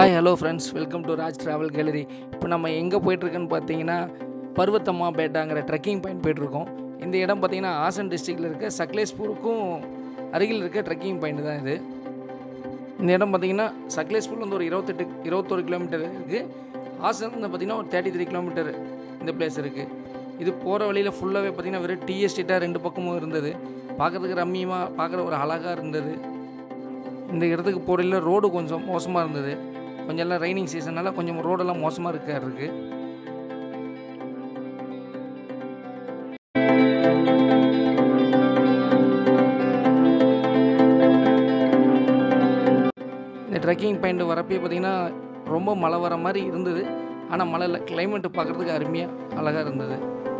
hi hello friends welcome to Raj travel gallery இப்போ நம்ம எங்கே போயிட்டுருக்குன்னு பார்த்தீங்கன்னா பர்வத்தம்மா பேட்டாங்கிற ட்ரெக்கிங் பாயிண்ட் போயிட்டுருக்கோம் இந்த இடம் பார்த்தீங்கன்னா ஆசன் டிஸ்ட்ரிக்டில் இருக்க சக்லேஷ்பூருக்கும் அருகில் இருக்க ட்ரெக்கிங் பாயிண்ட் தான் இது இந்த இடம் பார்த்தீங்கன்னா சக்லேஷ்பூர் வந்து ஒரு இருபத்தெட்டு இருபத்தொரு கிலோமீட்டர் இருக்குது ஆசன் வந்து பார்த்தீங்கன்னா ஒரு தேர்ட்டி த்ரீ கிலோமீட்டர் இந்த பிளேஸ் இருக்குது இது போகிற வழியில் ஃபுல்லாகவே பார்த்தீங்கன்னா வெறும் டீ எஸ்டேட்டாக ரெண்டு பக்கமும் இருந்தது பார்க்குறதுக்கு ரம்மியமாக பார்க்குற ஒரு அழகாக இருந்தது இந்த இடத்துக்கு போகிறதில் ரோடு கொஞ்சம் மோசமாக இருந்தது கொஞ்சம் எல்லாம் ரைனிங் சீசனால் கொஞ்சம் ரோடெல்லாம் மோசமாக இருக்க இருக்குது இந்த ட்ரெக்கிங் பாயிண்ட் வரப்பே பார்த்திங்கன்னா ரொம்ப மழை வர மாதிரி இருந்தது ஆனால் மழையில் கிளைமேட்டு பார்க்குறதுக்கு அருமையாக அழகாக இருந்தது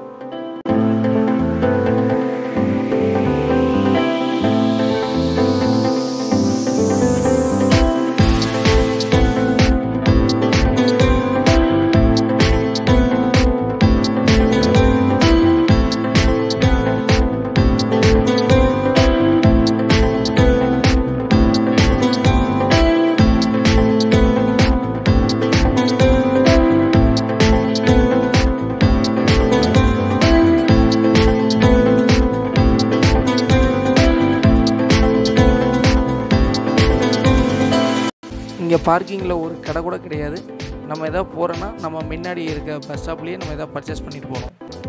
இங்கே பார்க்கிங்கில் ஒரு கடை கூட கிடையாது நம்ம எதாவது போகிறோன்னா நம்ம முன்னாடி இருக்க பஸ் ஸ்டாப்லேயே நம்ம எதாவது பர்ச்சேஸ் பண்ணிட்டு போகணும்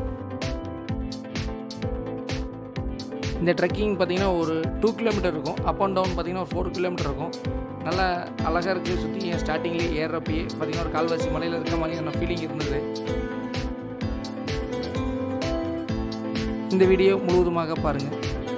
இந்த ட்ரெக்கிங் பார்த்திங்கன்னா ஒரு டூ கிலோமீட்டர் இருக்கும் அப் அண்ட் டவுன் பார்த்திங்கன்னா ஒரு ஃபோர் கிலோமீட்டர் இருக்கும் நல்லா அழகாக இருக்குது சுற்றி ஸ்டார்டிங்லேயே ஏறுறப்பயே பார்த்திங்கன்னா ஒரு கால்வாசி மலையில் இருக்க மாதிரியான ஃபீலிங் இருந்தது இந்த வீடியோ முழுவதுமாக பாருங்கள்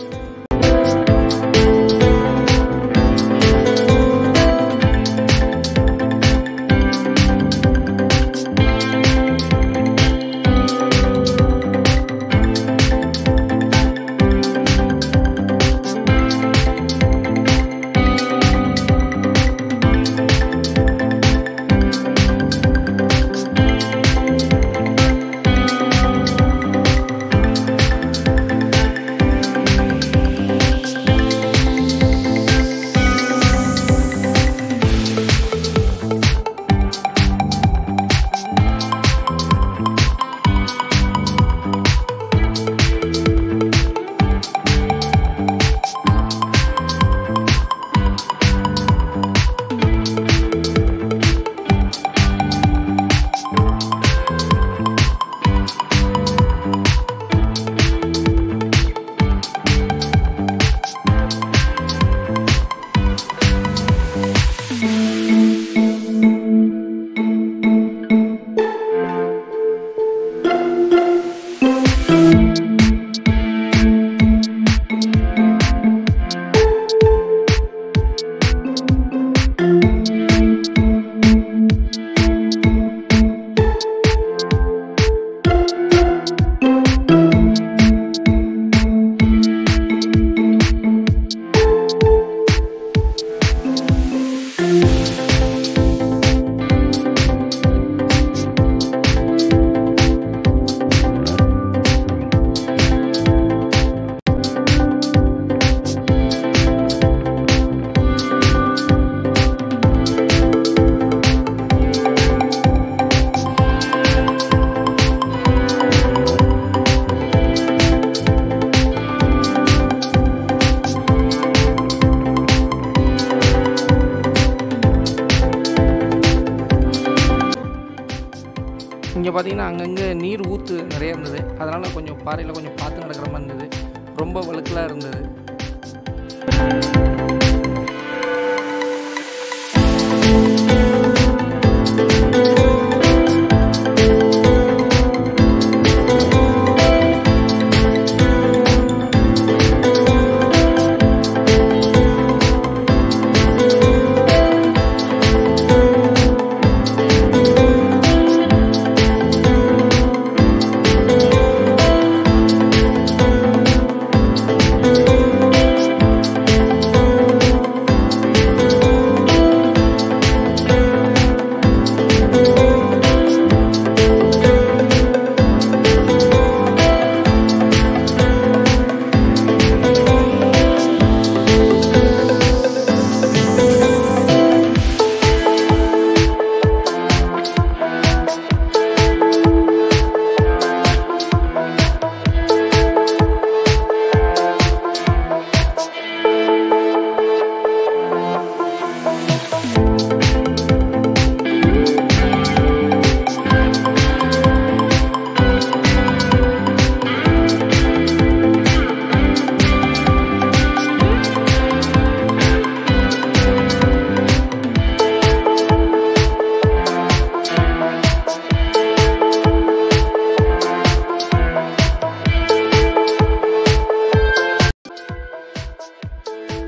இங்கே பார்த்தீங்கன்னா அங்கங்கே நீர் ஊற்று நிறைய இருந்தது அதனால் கொஞ்சம் பாறையில் கொஞ்சம் பார்த்து நடக்கிற மாதிரி இருந்தது ரொம்ப வழுக்கலாக இருந்தது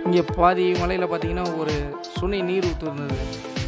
இங்கே பாதி மலையில் பார்த்தீங்கன்னா ஒரு சுனை நீர் ஊற்று இருந்தது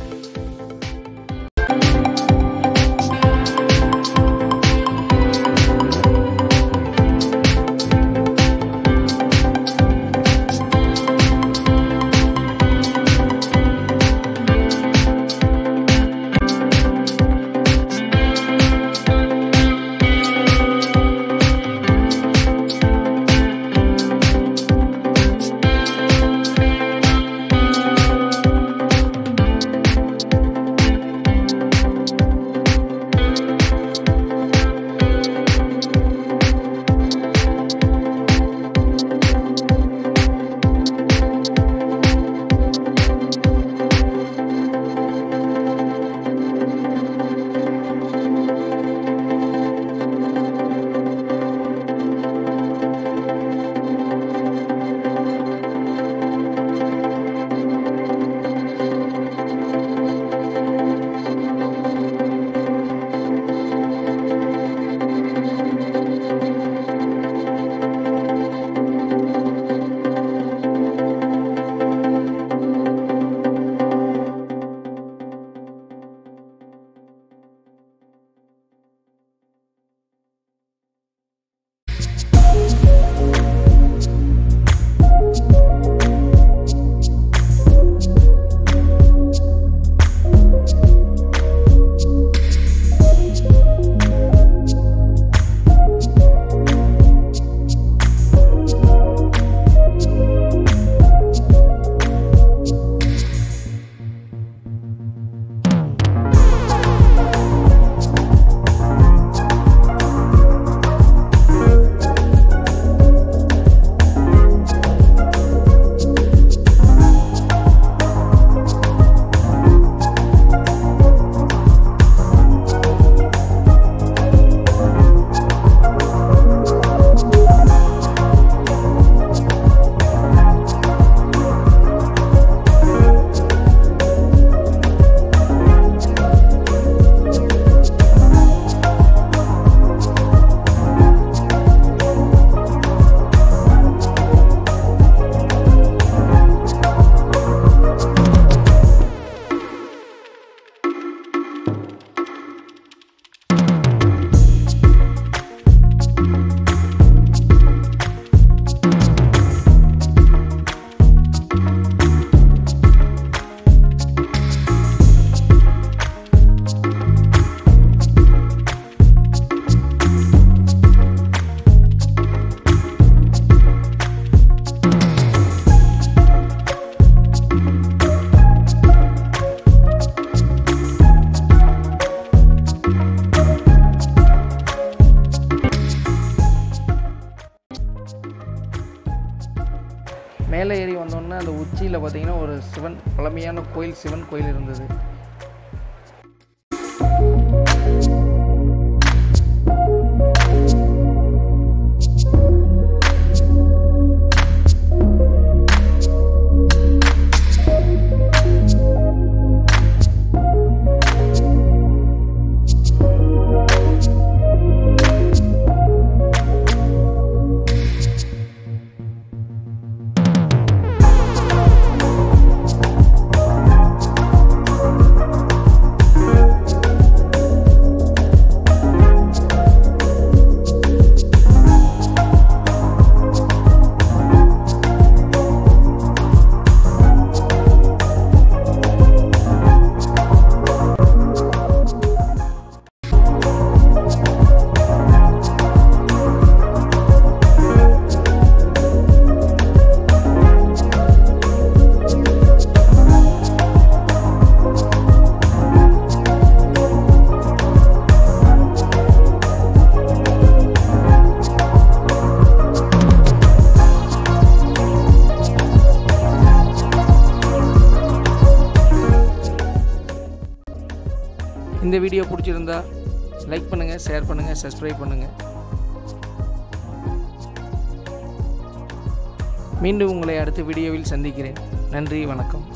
மேலே ஏறி வந்தோன்னே அந்த உச்சியில் பார்த்தீங்கன்னா ஒரு சிவன் பழமையான கோயில் சிவன் கோயில் இருந்தது இந்த வீடியோ பிடிச்சிருந்தா லைக் பண்ணுங்கள் ஷேர் பண்ணுங்கள் சப்ஸ்கிரைப் பண்ணுங்கள் மீண்டும் உங்களை அடுத்த வீடியோவில் சந்திக்கிறேன் நன்றி வணக்கம்